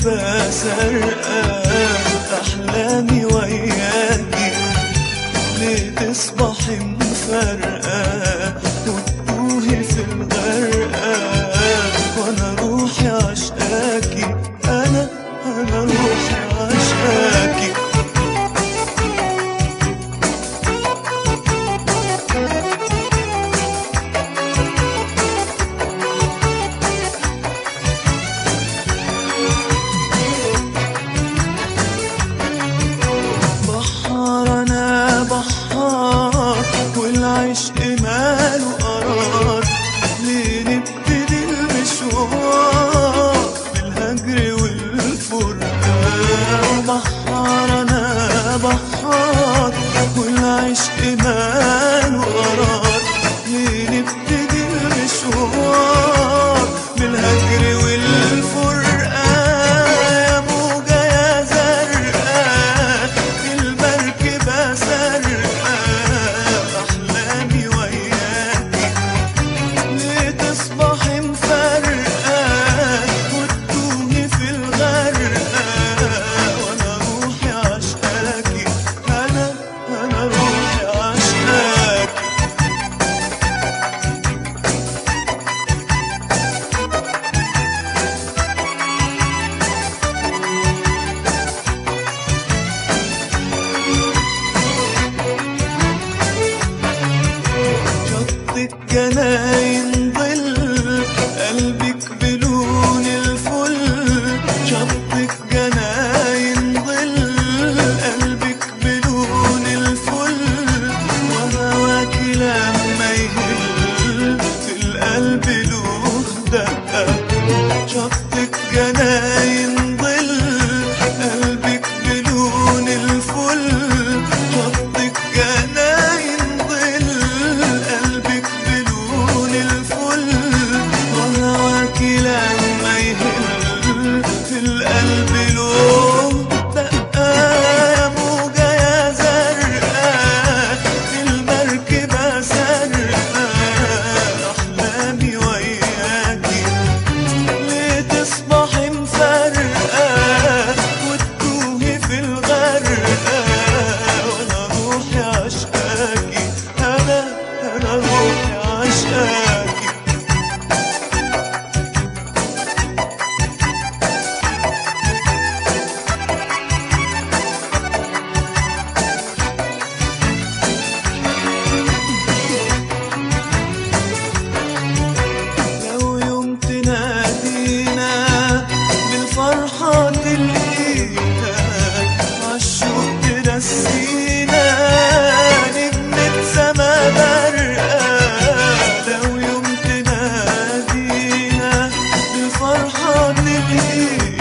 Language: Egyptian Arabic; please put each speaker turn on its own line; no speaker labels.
بسرقة أحلامي وياكي ليه تصبحي مفرقة وتتوهي في الغرقة وأنا روحي عشقاكي أنا أنا روحي عشقاكي بحار انا بحار والعشق ماله قرار ليه نبتدي المشوار بالهجر والفرقان بحار انا بحار والعشق ماله قرار ليه نبتدي المشوار بالهجر والفرقان يا موجة يا زرقاء في المركبة سرقاء أحلامي وياكي ليه تصبحي مفرقة وتتوهي في الغرقة وأنا روحي عشقاكي أنا أنا روحي عشقاكي شطك جناين ظل قلبك بلون الفل شطك جناين ظل قلبك بلون الفل وهواك لما يهل في القلب له دقة شطك جناين ظل قلبك بلون الفل شطك جناين ظل قلبك بلون الفل وهواك لما يهل في القلب له دقة يا موجة يا زرقاء في المركبة سرقاء أحلامي وياكي ليه تصبحي مفرقة وتتوهي في الغرقة وأنا روحي عشقاكي أنا أنا روحي عشقاكي لو يوم تنادينا بالفرحة تلقينا عالشوق تنسينا نجمة سما برقة لو يوم تنادينا بالفرحة تلقينا